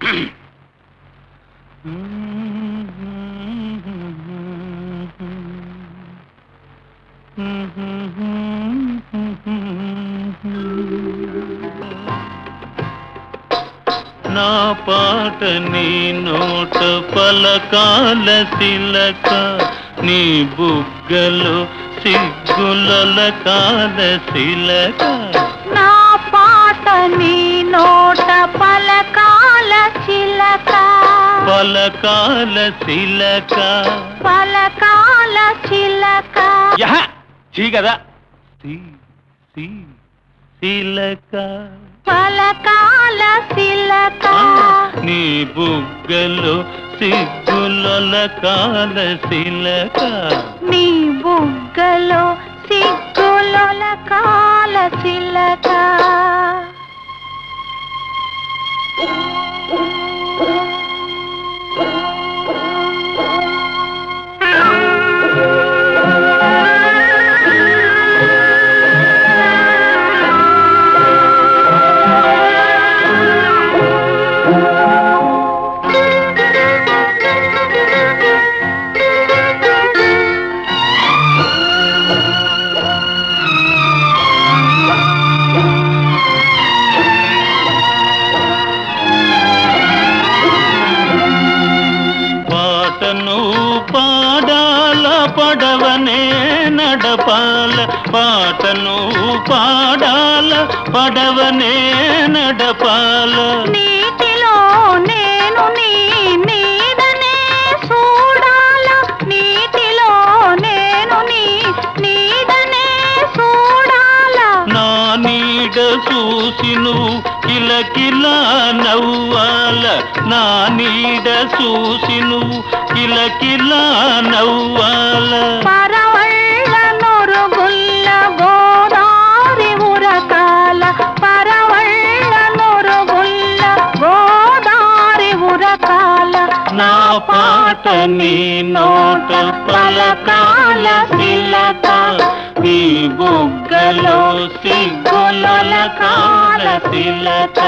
నా పాట నీ నోట పలకాల శిలక నీ బుగ్గలు సిగ్గుల కాల శిలక నా పాట నీ నోట పలకాల చిలక పలకాల శిలక పలకాల చిలక యహ చీ కదా సి సి శిలక పలకాల చిలక నీ బుగ్గలు సిగ్గుల కాల శిలక నీ బుగ్గలో సిగ్గుల కాల చిలక పాటను పాడాల పడవనే నడపాల పాటను పాడాల పడవనే నడపాల నీటిలో నేను నీ నీడనే చూడాల నీటిలో నేను నీ నీడనే చూడాల నా నీడ చూసి నువ్వు కిలకిలా నవ్వాల నా నీడ చూసి నువ్వు కిలకిలా నవ్వాల పరవళ్ళ నొరుగుల్ల గోదారి ఉరకాల పరవళ్ళ నొరుగుల్ల గోదారి ఉరకాల నా పాట నీ నోట పలకాల శిలక నీ బుగ్గలో సిగ్గుల కాల శిలక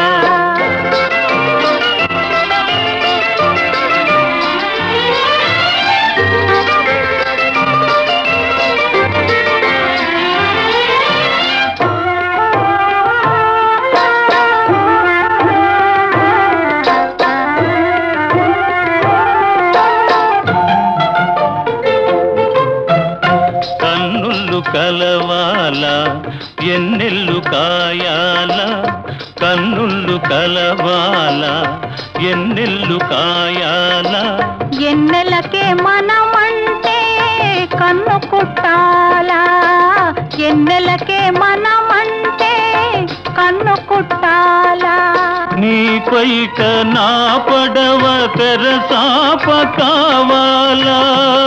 కన్నుళ్ళు కలవాల ఎన్నెల్లు కాయాల కన్నుళ్ళు కలవాల ఎన్నెల్లు కాయాల ఎన్నెలకే మనమంటే కన్ను కుట్టాలా ఎన్నెలకే మనమంటే కన్ను కుట్టాలా నీ పైట నా పడవ తెరసాప కావాలా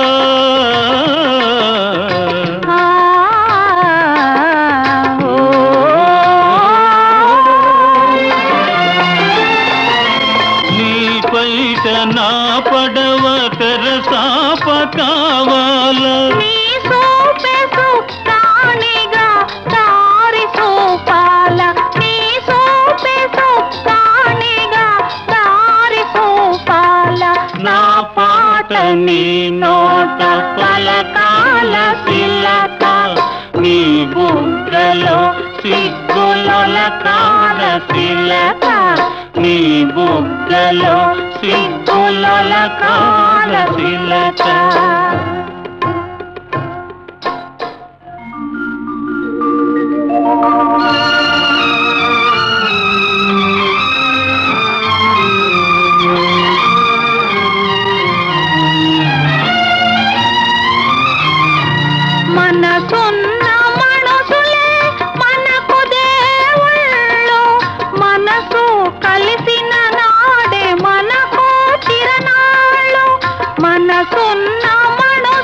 ఆ, ఓ. నీ పైట నా పడవ తెరసాప కావాలా నీ సూపె సుక్కానిగా దారి చూపాల నీ సూపె సుక్కానిగా దారి చూపాల నా పాట నీ నోట పలకాల శిలక నీ బుగ్గలో సిగ్గుల కాల శిలక నీ బుగ్గలో సిగ్గుల కాల శిలక మనసున్న మనసులే మనకు దేవుళ్ళు మనసు కలిసిన నాడే మనకు చిరనాళ్ళు మనసున్న మనసులే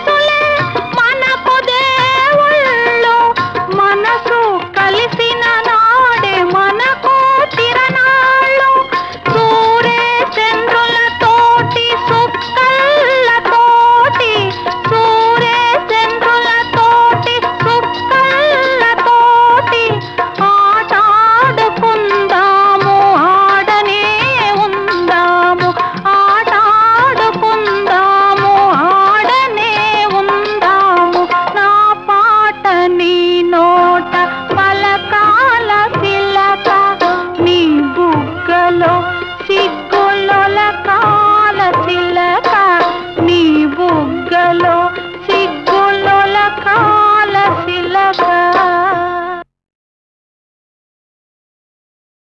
సిగ్గు